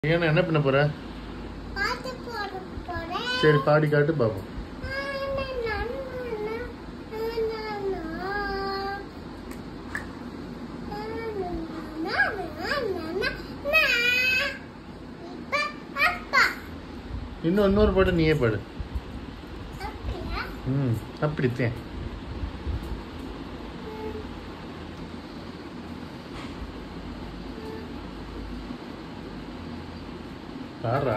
ஏன்னா என்ன பண்ண போற பாட்டு போட போறேன் சரி பாடி காட்டு பாப்போம் இன்னும் இன்னொரு பாட்டு நீயே பாடு ம் அப்படித்தேன் பாடுறா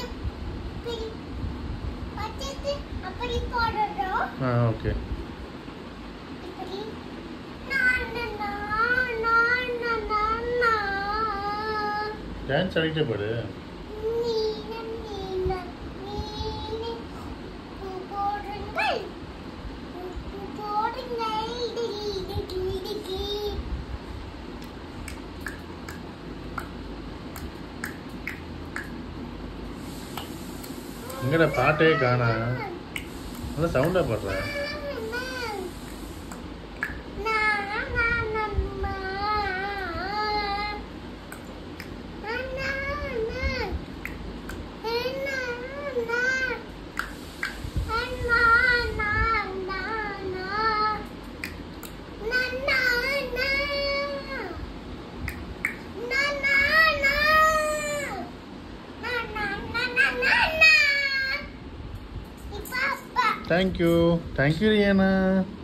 அப்படி போடுறோம் ஆ ஓகே இப்படி நான் நான் நான் நான் நான் டான்ஸ் ஆடிட்டே பாடு நீலம் நீலம் நீலி பூ போடுங்கள் பூ போடுங்கள் டிகி டிகி டிகி எங்கடா பாட்டே காணா நல்லா சவுண்டா பாடுற தேங்க்யூ தேங்க்யூ ரியானா